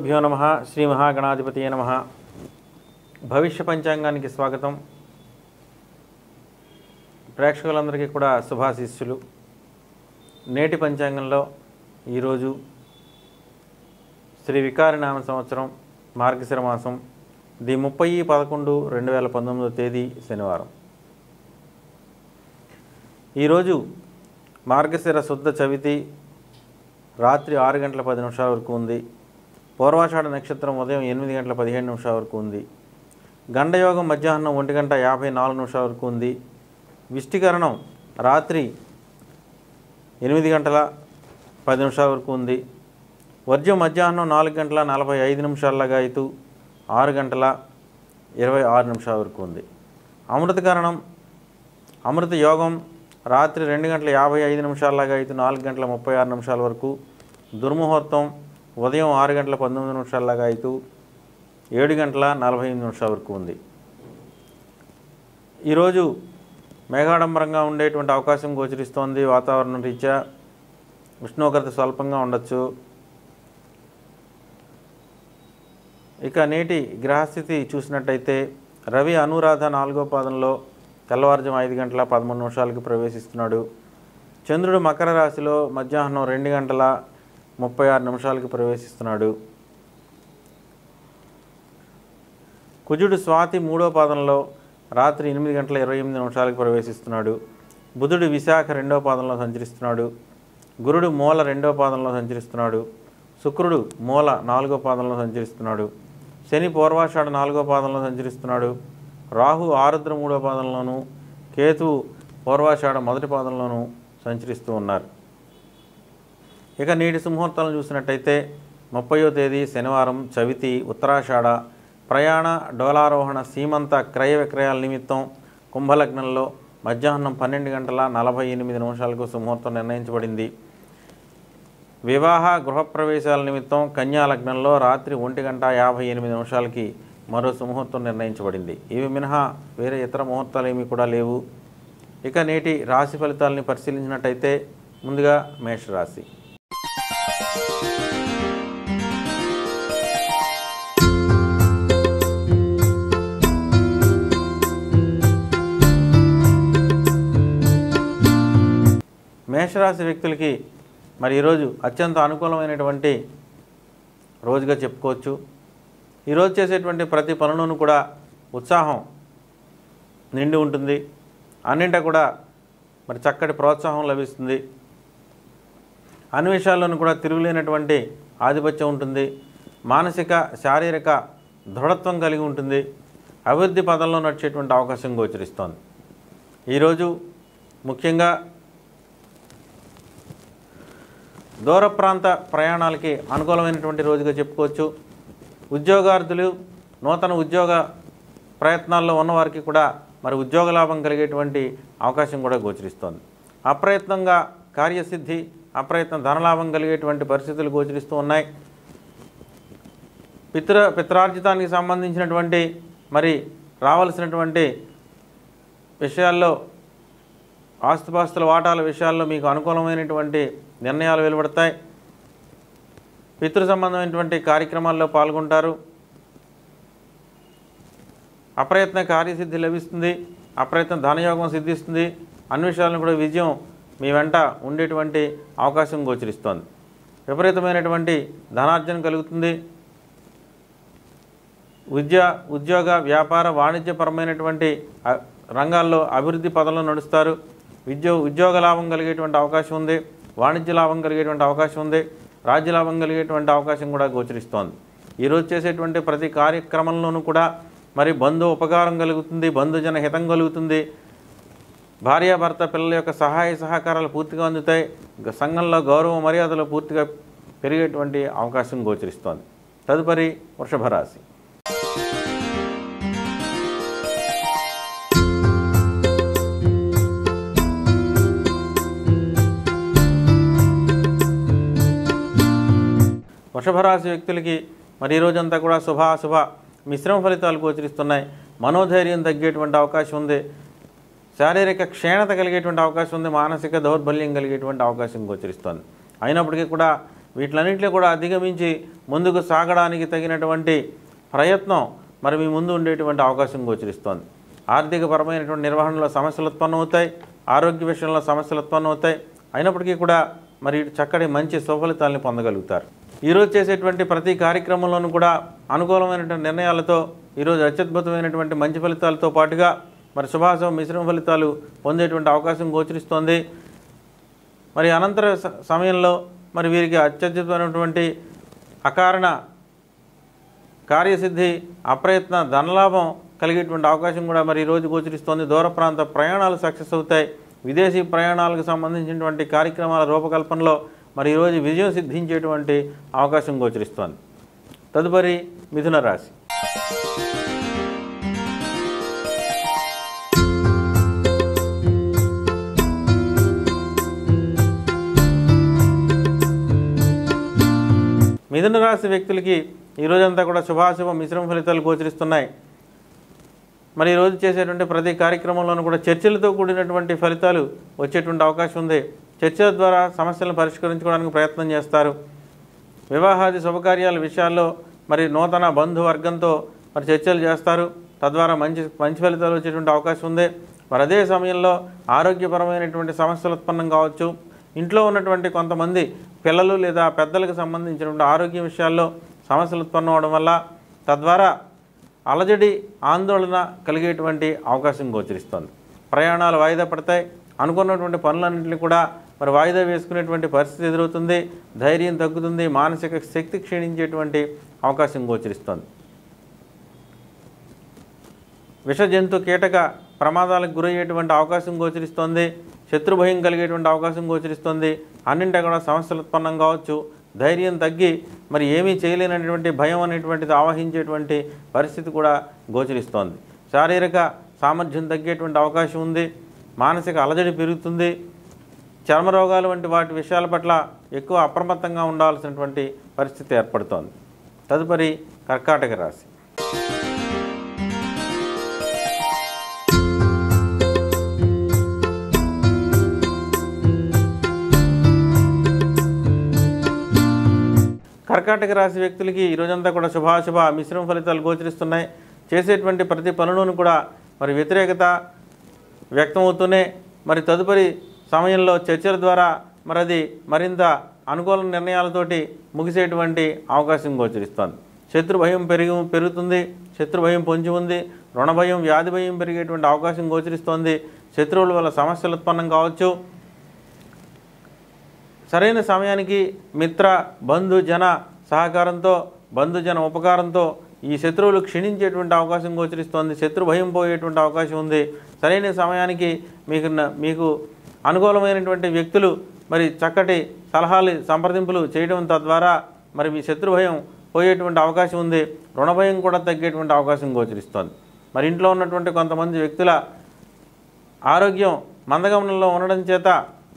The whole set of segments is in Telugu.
శ్రీగురుభ్యో నమ శ్రీ మహాగణాధిపతి నమ భవిష్య పంచాంగానికి స్వాగతం ప్రేక్షకులందరికీ కూడా శుభాశీస్సులు నేటి పంచాంగంలో ఈరోజు శ్రీ వికారినామ సంవత్సరం మార్గశిర మాసం ది ముప్పై పదకొండు రెండు వేల పంతొమ్మిదో తేదీ శనివారం ఈరోజు మార్గశిర శుద్ధ చవితి రాత్రి ఆరు గంటల పది నిమిషాల వరకు ఉంది పూర్వాషాఢ నక్షత్రం ఉదయం ఎనిమిది గంటల పదిహేను నిమిషాల వరకు ఉంది గండయోగం మధ్యాహ్నం ఒంటి గంట యాభై నాలుగు నిమిషాల వరకు ఉంది విష్టికరణం రాత్రి ఎనిమిది గంటల పది నిమిషాల వరకు ఉంది వర్జ్యం మధ్యాహ్నం నాలుగు గంటల నలభై ఐదు నిమిషాలగా అయితే ఆరు గంటల ఇరవై ఆరు నిమిషాల వరకు ఉంది అమృతకరణం అమృత యోగం రాత్రి రెండు గంటల యాభై ఐదు నిమిషాలగా అయితే నాలుగు గంటల ముప్పై ఆరు నిమిషాల వరకు దుర్ముహూర్తం ఉదయం ఆరు గంటల పంతొమ్మిది నిమిషాలగా అయితే ఏడు గంటల నలభై ఎనిమిది నిమిషాల వరకు ఉంది ఈరోజు మేఘాడంబరంగా ఉండేటువంటి అవకాశం గోచరిస్తోంది వాతావరణం రీత్యా ఉష్ణోగ్రత స్వల్పంగా ఉండొచ్చు ఇక నేటి గ్రహస్థితి చూసినట్టయితే రవి అనురాధ నాలుగో పాదంలో తెల్లవారుజాము ఐదు గంటల పదమూడు నిమిషాలకి ప్రవేశిస్తున్నాడు చంద్రుడు మకర రాశిలో మధ్యాహ్నం రెండు గంటల ముప్పై ఆరు నిమిషాలకి ప్రవేశిస్తున్నాడు కుజుడు స్వాతి మూడో పాదంలో రాత్రి ఎనిమిది గంటల ఇరవై ఎనిమిది నిమిషాలకు ప్రవేశిస్తున్నాడు బుధుడు విశాఖ రెండో పాదంలో సంచరిస్తున్నాడు గురుడు మూల రెండో పాదంలో సంచరిస్తున్నాడు శుక్రుడు మూల నాలుగో పాదంలో సంచరిస్తున్నాడు శని పూర్వాషాఢ నాలుగో పాదంలో సంచరిస్తున్నాడు రాహు ఆరుద్ర మూడో పాదంలోను కేతువు పూర్వాషాఢ మొదటి పాదంలోను సంచరిస్తూ ఉన్నారు ఇక నేటి సుముహూర్తాలను చూసినట్టయితే ముప్పయో తేదీ శనివారం చవితి ఉత్తరాషాఢ ప్రయాణ డోలారోహణ సీమంత క్రయ విక్రయాల నిమిత్తం కుంభలగ్నంలో మధ్యాహ్నం పన్నెండు గంటల నలభై ఎనిమిది నిమిషాలకు సుముహూర్తం నిర్ణయించబడింది వివాహ గృహప్రవేశాల నిమిత్తం కన్యా లగ్నంలో రాత్రి ఒంటి గంట యాభై ఎనిమిది నిమిషాలకి మరో సుముహూర్తం నిర్ణయించబడింది ఇవి మినహా వేరే ఇతర ముహూర్తాలు ఏమీ కూడా లేవు ఇక నేటి రాశి ఫలితాలని పరిశీలించినట్టయితే ముందుగా మేషరాశి మేషరాశి వ్యక్తులకి మరి ఈరోజు అత్యంత అనుకూలమైనటువంటి రోజుగా చెప్పుకోవచ్చు ఈరోజు చేసేటువంటి ప్రతి పనులను కూడా ఉత్సాహం నిండి ఉంటుంది అన్నింటా కూడా మరి చక్కటి ప్రోత్సాహం లభిస్తుంది అన్ని విషయాల్లోనూ కూడా తిరుగులేనటువంటి ఆధిపత్యం ఉంటుంది మానసిక శారీరక దృఢత్వం కలిగి ఉంటుంది అభివృద్ధి పదంలో నడిచేటువంటి అవకాశం గోచరిస్తోంది ఈరోజు ముఖ్యంగా దూర ప్రాంత ప్రయాణాలకి అనుకూలమైనటువంటి రోజుగా చెప్పుకోవచ్చు ఉద్యోగార్థులు నూతన ఉద్యోగ ప్రయత్నాల్లో ఉన్నవారికి కూడా మరి ఉద్యోగ లాభం కలిగేటువంటి అవకాశం కూడా గోచరిస్తోంది అప్రయత్నంగా కార్యసిద్ధి అప్రయత్నం ధనలాభం కలిగేటువంటి పరిస్థితులు గోచరిస్తూ ఉన్నాయి పితృ పిత్రార్జితానికి సంబంధించినటువంటి మరి రావాల్సినటువంటి విషయాల్లో ఆస్తుపాస్తుల వాటాల విషయాల్లో మీకు అనుకూలమైనటువంటి నిర్ణయాలు వెలువడతాయి పితృ సంబంధమైనటువంటి కార్యక్రమాల్లో పాల్గొంటారు అప్రయత్న కార్యసిద్ధి లభిస్తుంది అప్రయత్న ధనయోగం సిద్ధిస్తుంది అన్ని విషయాలను కూడా విజయం మీ వెంట ఉండేటువంటి అవకాశం గోచరిస్తోంది విపరీతమైనటువంటి ధనార్జన కలుగుతుంది విద్య ఉద్యోగ వ్యాపార వాణిజ్యపరమైనటువంటి అ- రంగాల్లో అభివృద్ధి పదంలో నడుస్తారు విద్యో ఉద్యోగ లాభం కలిగేటువంటి అవకాశం ఉంది వాణిజ్య లాభం కలిగేటువంటి అవకాశం ఉంది రాజ్య లాభం కలిగేటువంటి అవకాశం కూడా గోచరిస్తోంది ఈరోజు చేసేటువంటి ప్రతి కార్యక్రమంలోనూ కూడా మరి బంధు ఉపకారం కలుగుతుంది బంధుజన హితం కలుగుతుంది భార్యాభర్త పిల్లల యొక్క సహాయ సహకారాలు పూర్తిగా అందుతాయి గ- సంఘంలో గౌరవ మర్యాదలు పూర్తిగా పెరిగేటువంటి అవకాశం గోచరిస్తోంది తదుపరి వృషభ రాశి వృషభ రాశి వ్యక్తులకి మరి ఈ రోజంతా కూడా శుభ అశుభ మిశ్రమ ఫలితాలు గోచరిస్తున్నాయి మనోధైర్యం తగ్గేటువంటి అవకాశం ఉంది శారీరక క్షీణత కలిగేటువంటి అవకాశం ఉంది మానసిక దౌర్బల్యం కలిగేటువంటి అవకాశం గోచరిస్తోంది అయినప్పటికీ కూడా వీటిలన్నింటినీ కూడా అధిగమించి ముందుకు సాగడానికి తగినటువంటి ప్రయత్నం మరి మీ ముందు ఉండేటువంటి అవకాశం గోచరిస్తోంది ఆర్థికపరమైనటువంటి నిర్వహణలో సమస్యలు ఉత్పన్నమవుతాయి ఆరోగ్య విషయంలో సమస్యలు ఉత్పన్నమవుతాయి అయినప్పటికీ కూడా మరి చక్కటి మంచి సుఫలితాలను పొందగలుగుతారు ఈరోజు చేసేటువంటి ప్రతి కార్యక్రమంలోనూ కూడా అనుకూలమైనటువంటి నిర్ణయాలతో ఈరోజు అత్యద్భుతమైనటువంటి మంచి ఫలితాలతో పాటుగా మరి శుభాశుభ మిశ్రమ ఫలితాలు పొందేటువంటి అవకాశం గోచరిస్తోంది మరి అనంతర స- సమయంలో మరి వీరికి అత్యద్భుతమైనటువంటి అకారణ కార్యసిద్ధి అప్రయత్న ధనలాభం కలిగేటువంటి అవకాశం కూడా మరి ఈరోజు గోచరిస్తోంది దూర ప్రాంత ప్రయాణాలు సక్సెస్ అవుతాయి విదేశీ ప్రయాణాలకు సంబంధించినటువంటి కార్యక్రమాల రూపకల్పనలో మరి ఈరోజు విజయం సిద్ధించేటువంటి అవకాశం గోచరిస్తోంది తదుపరి మిథున రాశి మిథున రాశి వ్యక్తులకి ఈ రోజంతా కూడా శుభాశుభ మిశ్రమ ఫలితాలు గోచరిస్తున్నాయి మరి ఈరోజు చేసేటువంటి ప్రతి కార్యక్రమంలోనూ కూడా చర్చలతో కూడినటువంటి ఫలితాలు వచ్చేటువంటి అవకాశం ఉంది చర్చల ద్వారా సమస్యలను పరిష్కరించుకోవడానికి ప్రయత్నం చేస్తారు వివాహాది శుభకార్యాల విషయాల్లో మరి నూతన బంధువర్గంతో మరి చర్చలు చేస్తారు తద్వారా మంచి మంచి ఫలితాలు వచ్చేటువంటి అవకాశం ఉంది మరి అదే సమయంలో ఆరోగ్యపరమైనటువంటి సమస్యలు ఉత్పన్నం కావచ్చు ఇంట్లో ఉన్నటువంటి కొంతమంది పిల్లలు లేదా పెద్దలకు సంబంధించినటువంటి ఆరోగ్య విషయాల్లో సమస్యలు ఉత్పన్నం అవడం వల్ల తద్వారా అలజడి ఆందోళన కలిగేటువంటి అవకాశం గోచరిస్తోంది ప్రయాణాలు వాయిదా పడతాయి అనుకున్నటువంటి పనులన్నింటినీ కూడా మరి వాయిదా వేసుకునేటువంటి పరిస్థితి ఎదురవుతుంది ధైర్యం తగ్గుతుంది మానసిక శక్తి క్షీణించేటువంటి అవకాశం గోచరిస్తోంది విష జంతు కీటక ప్రమాదాలకు గురయ్యేటువంటి అవకాశం గోచరిస్తోంది శత్రుభయం కలిగేటువంటి అవకాశం గోచరిస్తోంది అన్నింటి కూడా సమస్యలు ఉత్పన్నం కావచ్చు ధైర్యం తగ్గి మరి ఏమీ చేయలేనటువంటి భయం అనేటువంటిది ఆవహించేటువంటి పరిస్థితి కూడా గోచరిస్తోంది శారీరక సామర్థ్యం తగ్గేటువంటి అవకాశం ఉంది మానసిక అలజడి పెరుగుతుంది చర్మ రోగాలు వంటి వాటి విషయాల పట్ల ఎక్కువ అప్రమత్తంగా ఉండాల్సినటువంటి పరిస్థితి ఏర్పడుతోంది తదుపరి కర్కాటక రాశి కర్కాటక రాశి వ్యక్తులకి ఈ రోజంతా కూడా శుభాశుభ మిశ్రమ ఫలితాలు గోచరిస్తున్నాయి చేసేటువంటి ప్రతి పనులను కూడా మరి వ్యతిరేకత వ్యక్తమవుతూనే మరి తదుపరి సమయంలో చర్చల ద్వారా మరి అది మరింత అనుకూల నిర్ణయాలతోటి ముగిసేటువంటి అవకాశం గోచరిస్తోంది శత్రు భయం పెరిగి పెరుగుతుంది శత్రు భయం పొంచి ఉంది రుణ భయం వ్యాధి భయం పెరిగేటువంటి అవకాశం గోచరిస్తోంది శత్రువుల వల్ల సమస్యలు ఉత్పన్నం కావచ్చు సరైన సమయానికి మిత్ర బంధు జన సహకారంతో బంధుజన ఉపకారంతో ఈ శత్రువులు క్షీణించేటువంటి అవకాశం గోచరిస్తోంది శత్రు భయం పోయేటువంటి అవకాశం ఉంది సరైన సమయానికి మీకు న- మీకు అనుకూలమైనటువంటి వ్యక్తులు మరి చక్కటి సలహాలు సంప్రదింపులు చేయడం తద్వారా మరి మీ శత్రు భయం పోయేటువంటి అవకాశం ఉంది రుణ భయం కూడా తగ్గేటువంటి అవకాశం గోచరిస్తోంది మరి ఇంట్లో ఉన్నటువంటి కొంతమంది వ్యక్తుల ఆరోగ్యం మందగమనంలో ఉండడం చేత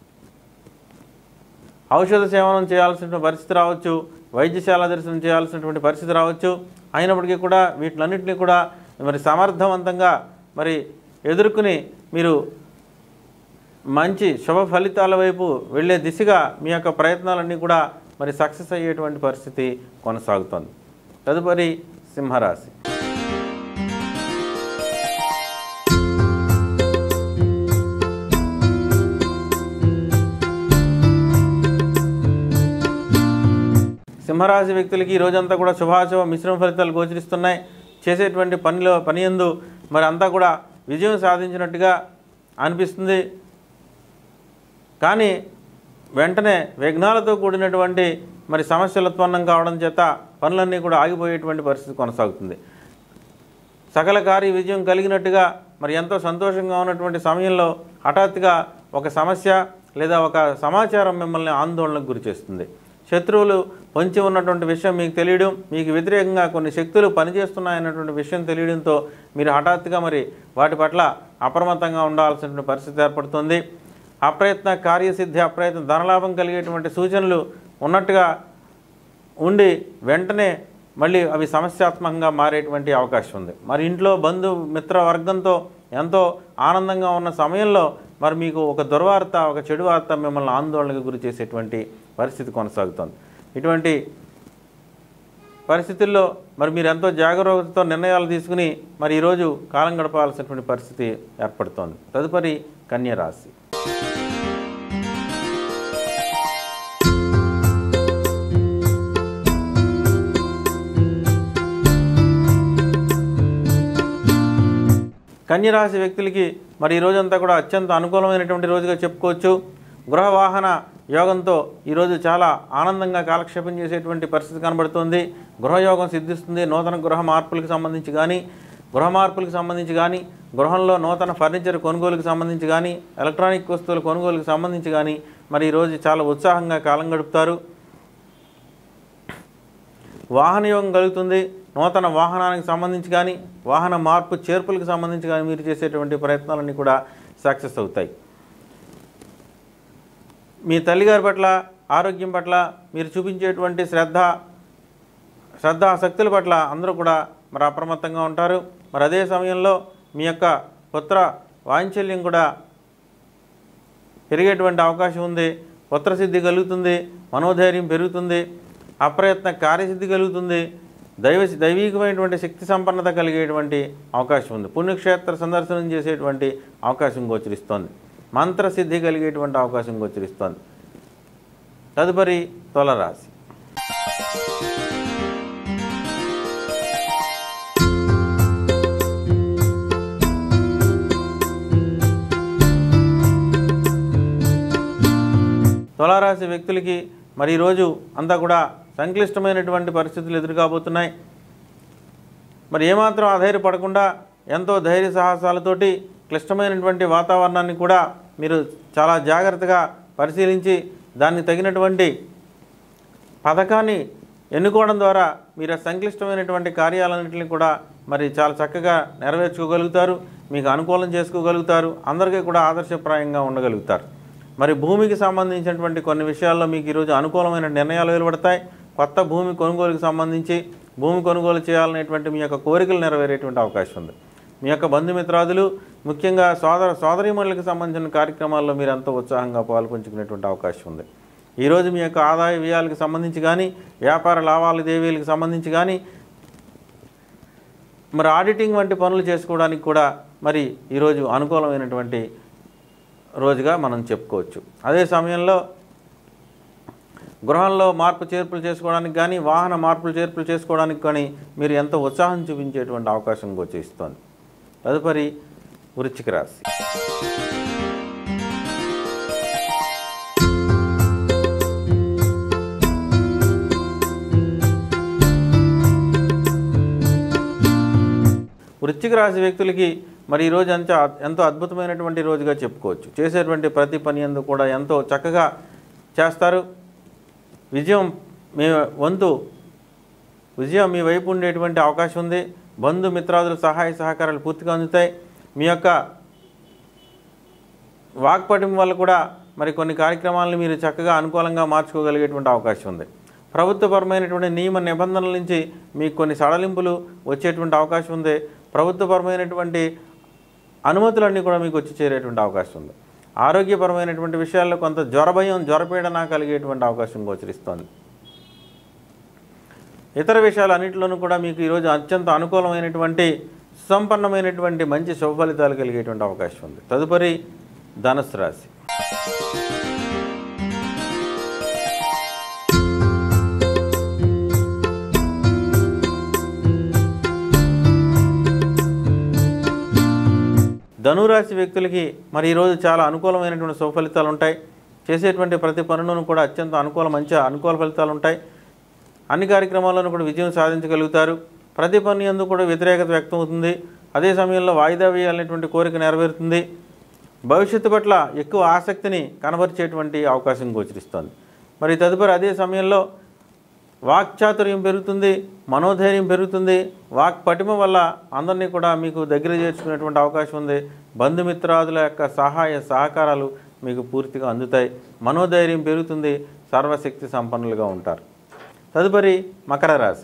ఔషధ సేవనం చేయాల్సిన పరిస్థితి రావచ్చు వైద్యశాల దర్శనం చేయాల్సినటువంటి పరిస్థితి రావచ్చు అయినప్పటికీ కూడా వీటిలన్నింటినీ కూడా మరి సమర్థవంతంగా మరి ఎదుర్కొని మీరు మంచి శుభ ఫలితాల వైపు వెళ్ళే దిశగా మీ యొక్క ప్రయత్నాలన్నీ కూడా మరి సక్సెస్ అయ్యేటువంటి పరిస్థితి కొనసాగుతోంది తదుపరి సింహరాశి సింహరాశి వ్యక్తులకి ఈ రోజంతా కూడా శుభాశుభ మిశ్రమ ఫలితాలు గోచరిస్తున్నాయి చేసేటువంటి పనిలో పని ఎందు మరి అంతా కూడా విజయం సాధించినట్టుగా అనిపిస్తుంది కానీ వెంటనే విఘ్నాలతో కూడినటువంటి మరి సమస్యలు ఉత్పన్నం కావడం చేత పనులన్నీ కూడా ఆగిపోయేటువంటి పరిస్థితి కొనసాగుతుంది సకల కార్య విజయం కలిగినట్టుగా మరి ఎంతో సంతోషంగా ఉన్నటువంటి సమయంలో హఠాత్తుగా ఒక సమస్య లేదా ఒక సమాచారం మిమ్మల్ని ఆందోళనకు గురి చేస్తుంది శత్రువులు పొంచి ఉన్నటువంటి విషయం మీకు తెలియడం మీకు వ్యతిరేకంగా కొన్ని శక్తులు పనిచేస్తున్నాయన్నటువంటి విషయం తెలియడంతో మీరు హఠాత్తుగా మరి వాటి పట్ల అప్రమత్తంగా ఉండాల్సినటువంటి పరిస్థితి ఏర్పడుతుంది అప్రయత్న కార్యసిద్ధి అప్రయత్న ధనలాభం కలిగేటువంటి సూచనలు ఉన్నట్టుగా ఉండి వెంటనే మళ్ళీ అవి సమస్యాత్మకంగా మారేటువంటి అవకాశం ఉంది మరి ఇంట్లో బంధు మిత్ర వర్గంతో ఎంతో ఆనందంగా ఉన్న సమయంలో మరి మీకు ఒక దుర్వార్త ఒక చెడు వార్త మిమ్మల్ని ఆందోళనకు గురి చేసేటువంటి పరిస్థితి కొనసాగుతుంది ఇటువంటి పరిస్థితుల్లో మరి మీరు ఎంతో జాగ్రత్తతో నిర్ణయాలు తీసుకుని మరి ఈరోజు కాలం గడపాల్సినటువంటి పరిస్థితి ఏర్పడుతోంది తదుపరి కన్య రాశి కన్యరాశి వ్యక్తులకి మరి ఈ రోజంతా కూడా అత్యంత అనుకూలమైనటువంటి రోజుగా చెప్పుకోవచ్చు గృహ వాహన యోగంతో ఈరోజు చాలా ఆనందంగా కాలక్షేపం చేసేటువంటి పరిస్థితి కనబడుతుంది గృహయోగం సిద్ధిస్తుంది నూతన గృహ మార్పులకు సంబంధించి కానీ గృహ మార్పులకు సంబంధించి కానీ గృహంలో నూతన ఫర్నిచర్ కొనుగోలుకు సంబంధించి కానీ ఎలక్ట్రానిక్ వస్తువుల కొనుగోలుకు సంబంధించి కానీ మరి ఈరోజు చాలా ఉత్సాహంగా కాలం గడుపుతారు వాహన యోగం కలుగుతుంది నూతన వాహనానికి సంబంధించి కానీ వాహన మార్పు చేర్పులకు సంబంధించి కానీ మీరు చేసేటువంటి ప్రయత్నాలన్నీ కూడా సక్సెస్ అవుతాయి మీ తల్లిగారి పట్ల ఆరోగ్యం పట్ల మీరు చూపించేటువంటి శ్రద్ధ శ్రద్ధ ఆసక్తుల పట్ల అందరూ కూడా మరి అప్రమత్తంగా ఉంటారు మరి అదే సమయంలో మీ యొక్క పుత్ర వాంఛల్యం కూడా పెరిగేటువంటి అవకాశం ఉంది పుత్రసిద్ధి కలుగుతుంది మనోధైర్యం పెరుగుతుంది అప్రయత్న కార్యసిద్ధి కలుగుతుంది దైవ దైవీకమైనటువంటి శక్తి సంపన్నత కలిగేటువంటి అవకాశం ఉంది పుణ్యక్షేత్ర సందర్శనం చేసేటువంటి అవకాశం గోచరిస్తోంది మంత్రసిద్ధి కలిగేటువంటి అవకాశం గోచరిస్తోంది తదుపరి తులరాశి తులారాశి వ్యక్తులకి మరి ఈరోజు అంతా కూడా సంక్లిష్టమైనటువంటి పరిస్థితులు ఎదురుకాబోతున్నాయి మరి ఏమాత్రం అధైర్యపడకుండా ఎంతో ధైర్య సాహసాలతోటి క్లిష్టమైనటువంటి వాతావరణాన్ని కూడా మీరు చాలా జాగ్రత్తగా పరిశీలించి దానికి తగినటువంటి పథకాన్ని ఎన్నుకోవడం ద్వారా మీరు ఆ సంక్లిష్టమైనటువంటి కార్యాలన్నింటినీ కూడా మరి చాలా చక్కగా నెరవేర్చుకోగలుగుతారు మీకు అనుకూలం చేసుకోగలుగుతారు అందరికీ కూడా ఆదర్శప్రాయంగా ఉండగలుగుతారు మరి భూమికి సంబంధించినటువంటి కొన్ని విషయాల్లో మీకు ఈరోజు అనుకూలమైన నిర్ణయాలు వెలువడతాయి కొత్త భూమి కొనుగోలుకు సంబంధించి భూమి కొనుగోలు చేయాలనేటువంటి మీ యొక్క కోరికలు నెరవేరేటువంటి అవకాశం ఉంది మీ యొక్క బంధుమిత్రాదులు ముఖ్యంగా సోదర సోదరీమణులకు సంబంధించిన కార్యక్రమాల్లో మీరు ఎంతో ఉత్సాహంగా పాల్పంచుకునేటువంటి అవకాశం ఉంది ఈరోజు మీ యొక్క ఆదాయ వ్యయాలకు సంబంధించి కానీ వ్యాపార లావాదేవీలకు సంబంధించి కానీ మరి ఆడిటింగ్ వంటి పనులు చేసుకోవడానికి కూడా మరి ఈరోజు అనుకూలమైనటువంటి రోజుగా మనం చెప్పుకోవచ్చు అదే సమయంలో గృహంలో మార్పు చేర్పులు చేసుకోవడానికి కానీ వాహన మార్పులు చేర్పులు చేసుకోవడానికి కానీ మీరు ఎంతో ఉత్సాహం చూపించేటువంటి అవకాశం గోచరిస్తోంది తదుపరి వృశ్చిక రాశి వృశ్చిక రాశి వ్యక్తులకి మరి ఈ రోజు అంత ఎంతో అద్భుతమైనటువంటి రోజుగా చెప్పుకోవచ్చు చేసేటువంటి ప్రతి పని ఎందు కూడా ఎంతో చక్కగా చేస్తారు విజయం మీ వంతు విజయం మీ వైపు ఉండేటువంటి అవకాశం ఉంది బంధుమిత్రాదుల సహాయ సహకారాలు పూర్తిగా అందుతాయి మీ యొక్క వాక్పటిం వల్ల కూడా మరి కొన్ని కార్యక్రమాలను మీరు చక్కగా అనుకూలంగా మార్చుకోగలిగేటువంటి అవకాశం ఉంది ప్రభుత్వపరమైనటువంటి నియమ నిబంధనల నుంచి మీకు కొన్ని సడలింపులు వచ్చేటువంటి అవకాశం ఉంది ప్రభుత్వపరమైనటువంటి అనుమతులన్నీ కూడా మీకు వచ్చి చేరేటువంటి అవకాశం ఉంది ఆరోగ్యపరమైనటువంటి విషయాల్లో కొంత జ్వరభయం జ్వరపీడన కలిగేటువంటి అవకాశం గోచరిస్తోంది ఇతర విషయాలు అన్నింటిలోనూ కూడా మీకు ఈరోజు అత్యంత అనుకూలమైనటువంటి సుసంపన్నమైనటువంటి మంచి శుభ ఫలితాలు కలిగేటువంటి అవకాశం ఉంది తదుపరి ధనుసు రాశి ధనురాశి వ్యక్తులకి మరి ఈరోజు చాలా అనుకూలమైనటువంటి శుభ ఫలితాలు ఉంటాయి చేసేటువంటి ప్రతి పనులను కూడా అత్యంత అనుకూల మంచి అనుకూల ఫలితాలు ఉంటాయి అన్ని కార్యక్రమాల్లోనూ కూడా విజయం సాధించగలుగుతారు ప్రతి పని ఎందు కూడా వ్యతిరేకత వ్యక్తం అవుతుంది అదే సమయంలో వాయిదా వేయాలనేటువంటి కోరిక నెరవేరుతుంది భవిష్యత్తు పట్ల ఎక్కువ ఆసక్తిని కనబరిచేటువంటి అవకాశం గోచరిస్తోంది మరి తదుపరి అదే సమయంలో వాక్చాతుర్యం పెరుగుతుంది మనోధైర్యం పెరుగుతుంది వాక్ పటిమ వల్ల అందరినీ కూడా మీకు దగ్గర చేర్చుకునేటువంటి అవకాశం ఉంది బంధుమిత్రాదుల యొక్క సహాయ సహకారాలు మీకు పూర్తిగా అందుతాయి మనోధైర్యం పెరుగుతుంది సర్వశక్తి సంపన్నులుగా ఉంటారు తదుపరి మకర రాశి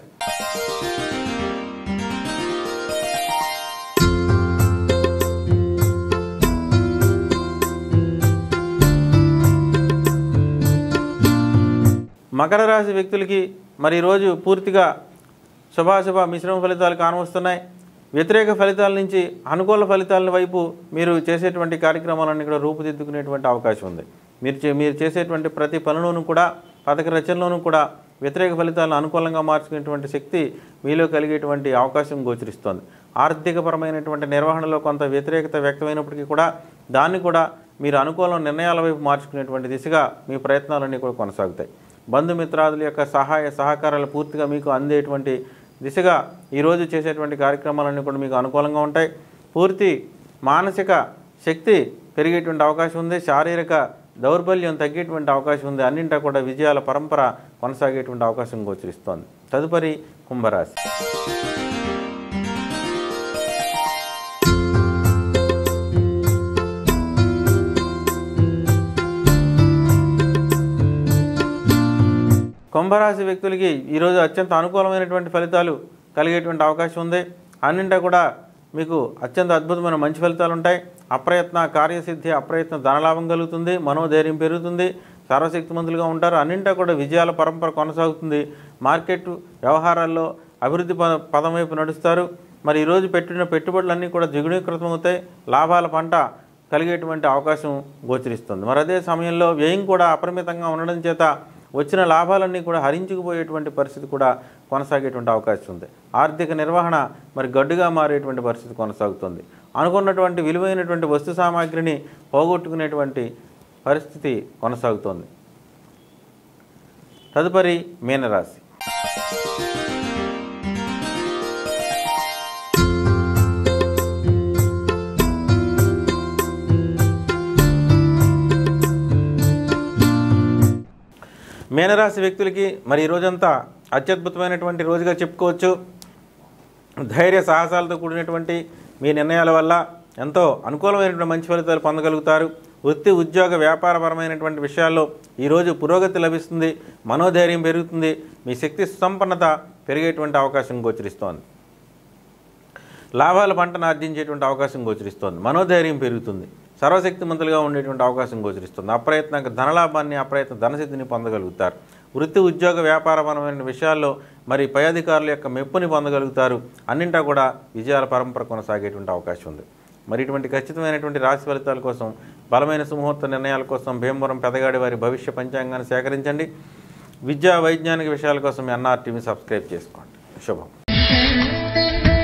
మకర రాశి వ్యక్తులకి మరి ఈరోజు పూర్తిగా శుభాశుభ మిశ్రమ ఫలితాలు కానవస్తున్నాయి వ్యతిరేక ఫలితాల నుంచి అనుకూల ఫలితాల వైపు మీరు చేసేటువంటి కార్యక్రమాలన్నీ కూడా రూపుదిద్దుకునేటువంటి అవకాశం ఉంది మీరు చే మీరు చేసేటువంటి ప్రతి పనిలోనూ కూడా పథక రచనలోనూ కూడా వ్యతిరేక ఫలితాలను అనుకూలంగా మార్చుకునేటువంటి శక్తి మీలో కలిగేటువంటి అవకాశం గోచరిస్తోంది ఆర్థికపరమైనటువంటి నిర్వహణలో కొంత వ్యతిరేకత వ్యక్తమైనప్పటికీ కూడా దాన్ని కూడా మీరు అనుకూల నిర్ణయాల వైపు మార్చుకునేటువంటి దిశగా మీ ప్రయత్నాలన్నీ కూడా కొనసాగుతాయి బంధుమిత్రాదుల యొక్క సహాయ సహకారాలు పూర్తిగా మీకు అందేటువంటి దిశగా ఈరోజు చేసేటువంటి కార్యక్రమాలన్నీ కూడా మీకు అనుకూలంగా ఉంటాయి పూర్తి మానసిక శక్తి పెరిగేటువంటి అవకాశం ఉంది శారీరక దౌర్బల్యం తగ్గేటువంటి అవకాశం ఉంది అన్నింటా కూడా విజయాల పరంపర కొనసాగేటువంటి అవకాశం గోచరిస్తోంది తదుపరి కుంభరాశి కుంభరాశి వ్యక్తులకి ఈరోజు అత్యంత అనుకూలమైనటువంటి ఫలితాలు కలిగేటువంటి అవకాశం ఉంది అన్నింటా కూడా మీకు అత్యంత అద్భుతమైన మంచి ఫలితాలు ఉంటాయి అప్రయత్న కార్యసిద్ధి అప్రయత్న ధనలాభం కలుగుతుంది మనోధైర్యం పెరుగుతుంది సర్వశక్తిమంతులుగా ఉంటారు అన్నింటా కూడా విజయాల పరంపర కొనసాగుతుంది మార్కెట్ వ్యవహారాల్లో అభివృద్ధి పద పదం వైపు నడుస్తారు మరి ఈరోజు పెట్టిన పెట్టుబడులన్నీ కూడా ద్విగుణీకృతం అవుతాయి లాభాల పంట కలిగేటువంటి అవకాశం గోచరిస్తుంది మరి అదే సమయంలో వ్యయం కూడా అపరిమితంగా ఉండడం చేత వచ్చిన లాభాలన్నీ కూడా హరించుకుపోయేటువంటి పరిస్థితి కూడా కొనసాగేటువంటి అవకాశం ఉంది ఆర్థిక నిర్వహణ మరి గడ్డుగా మారేటువంటి పరిస్థితి కొనసాగుతుంది అనుకున్నటువంటి విలువైనటువంటి వస్తు సామాగ్రిని పోగొట్టుకునేటువంటి పరిస్థితి కొనసాగుతోంది తదుపరి మీనరాశి మీనరాశి వ్యక్తులకి మరి ఈ రోజంతా అత్యద్భుతమైనటువంటి రోజుగా చెప్పుకోవచ్చు ధైర్య సాహసాలతో కూడినటువంటి మీ నిర్ణయాల వల్ల ఎంతో అనుకూలమైనటువంటి మంచి ఫలితాలు పొందగలుగుతారు వృత్తి ఉద్యోగ వ్యాపారపరమైనటువంటి విషయాల్లో ఈరోజు పురోగతి లభిస్తుంది మనోధైర్యం పెరుగుతుంది మీ శక్తి సంపన్నత పెరిగేటువంటి అవకాశం గోచరిస్తోంది లాభాల పంటను ఆర్జించేటువంటి అవకాశం గోచరిస్తోంది మనోధైర్యం పెరుగుతుంది సర్వశక్తిమంతులుగా ఉండేటువంటి అవకాశం గోచరిస్తుంది అప్రయత్న ధనలాభాన్ని అప్రయత్న ధనసిద్ధిని పొందగలుగుతారు వృత్తి ఉద్యోగ వ్యాపారపరమైన విషయాల్లో మరి పై అధికారుల యొక్క మెప్పుని పొందగలుగుతారు అన్నింటా కూడా విజయాల పరంపర కొనసాగేటువంటి అవకాశం ఉంది మరి ఇటువంటి ఖచ్చితమైనటువంటి రాశి ఫలితాల కోసం బలమైన సుముహూర్త నిర్ణయాల కోసం భీమవరం పెదగాడి వారి భవిష్య పంచాంగాన్ని సేకరించండి విద్యా వైజ్ఞానిక విషయాల కోసం ఎన్ఆర్టీవీ సబ్స్క్రైబ్ చేసుకోండి శుభం